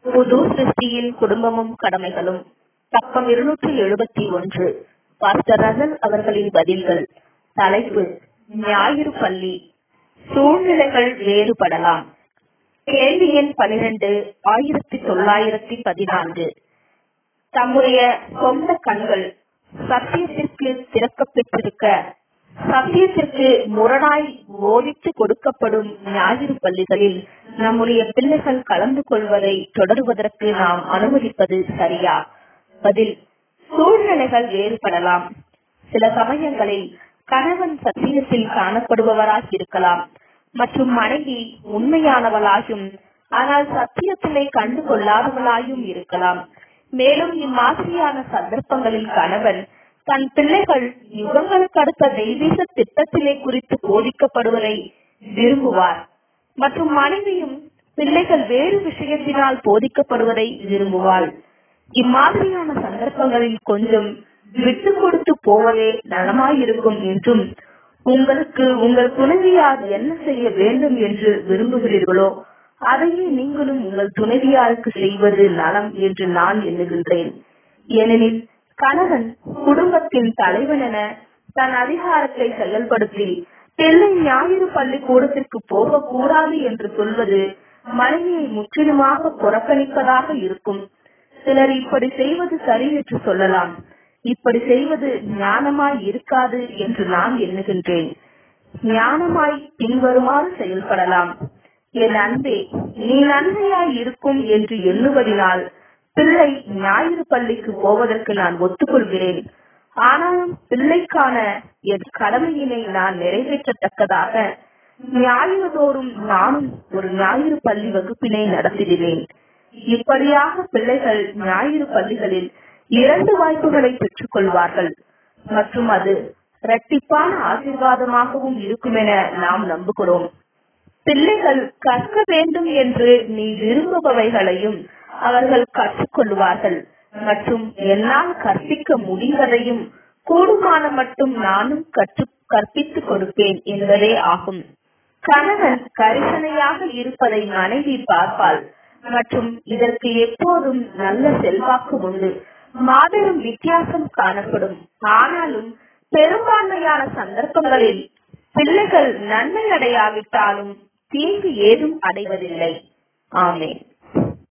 புது சிருஷ்டியின் குடும்பமும் கடமைகளும் பக்கம் இருநூற்றி எழுபத்தி ஒன்று பாஸ்டர் ரசல் அவர்களின் பதில்கள் தலைப்பு ஞாயிறு பள்ளி சூழ்நிலைகள் வேறுபடலாம் கேள்வி எண் பனிரெண்டு ஆயிரத்தி தொள்ளாயிரத்தி பதினான்கு தம்முடைய சொந்த கண்கள் சத்தியத்திற்கு திறக்கப்பெற்றிருக்க சத்தியத்திற்கு முரணாய் போதித்து கொடுக்கப்படும் ஞாயிறு பள்ளிகளில் நம்முடைய பிள்ளைகள் கலந்து கொள்வதை தொடருவதற்கு நாம் அனுமதிப்பது சரியா பதில் சூழ்நிலைகள் வேறுபடலாம் சில சமயங்களில் கணவன் சத்தியத்தில் காணப்படுபவராக இருக்கலாம் மற்றும் மனைவி உண்மையானவளாயும் ஆனால் சத்தியத்திலே கண்டு கொள்ளாதவளாயும் இருக்கலாம் மேலும் இம்மாதிரியான சந்தர்ப்பங்களில் கணவன் தன் பிள்ளைகள் யுகங்களுக்கு அடுத்த தெய்வீக திட்டத்திலே குறித்து போதிக்கப்படுவதை விரும்புவார் மற்றும் மனைவியும் பிள்ளைகள் வேறு விஷயத்தினால் போதிக்கப்படுவதை விரும்புவாள் இம்மாதிரியான சந்தர்ப்பங்களில் கொஞ்சம் விட்டு கொடுத்து போவதே நலமாயிருக்கும் என்றும் உங்களுக்கு உங்கள் துணைவியார் என்ன செய்ய வேண்டும் என்று விரும்புகிறீர்களோ அதையே நீங்களும் உங்கள் துணைவியாருக்கு செய்வது நலம் என்று நான் எண்ணுகின்றேன் ஏனெனில் கணவன் குடும்பத்தின் தலைவன் என தன் அதிகாரத்தை செயல்படுத்தி பிள்ளை ஞாயிறு பள்ளிக்கூடத்திற்கு போகக்கூடாது என்று சொல்வது மனைவியை முற்றிலுமாக புறக்கணிப்பதாக இருக்கும் சிலர் இப்படி செய்வது சரி என்று சொல்லலாம் இப்படி செய்வது ஞானமாய் இருக்காது என்று நான் எண்ணுகின்றேன் ஞானமாய் பின்வருமாறு செயல்படலாம் என் அன்பே நீ நன்மையாய் இருக்கும் என்று எண்ணுவதினால் பிள்ளை ஞாயிறு பள்ளிக்கு போவதற்கு நான் ஒத்துக்கொள்கிறேன் ஆனாலும் பிள்ளைக்கான என் கடமையினை நான் நிறைவேற்றத்தக்கதாக ஞாயிறு தோறும் நானும் ஒரு ஞாயிறு பள்ளி வகுப்பினை நடத்திடுவேன் இப்படியாக பிள்ளைகள் ஞாயிறு பள்ளிகளில் இரண்டு வாய்ப்புகளை பெற்றுக் கொள்வார்கள் மற்றும் அது இரட்டிப்பான ஆசீர்வாதமாகவும் இருக்கும் என நாம் நம்புகிறோம் பிள்ளைகள் கற்க வேண்டும் என்று நீ விரும்புபவைகளையும் அவர்கள் கற்றுக்கொள்வார்கள் மற்றும் என்னால் கற்பிக்க முடிவதையும் கூடுமான மட்டும் நானும் கற்று கற்பித்துக் கொடுப்பேன் என்பதே ஆகும் கணவன் கரிசனையாக இருப்பதை மனைவி பார்ப்பாள் மற்றும் இதற்கு எப்போதும் நல்ல செல்வாக்கு உண்டு மாபெரும் வித்தியாசம் காணப்படும் ஆனாலும் பெரும்பான்மையான சந்தர்ப்பங்களில் பிள்ளைகள் நன்மை அடையாவிட்டாலும் தீங்கு ஏதும் அடைவதில்லை ஆமேன்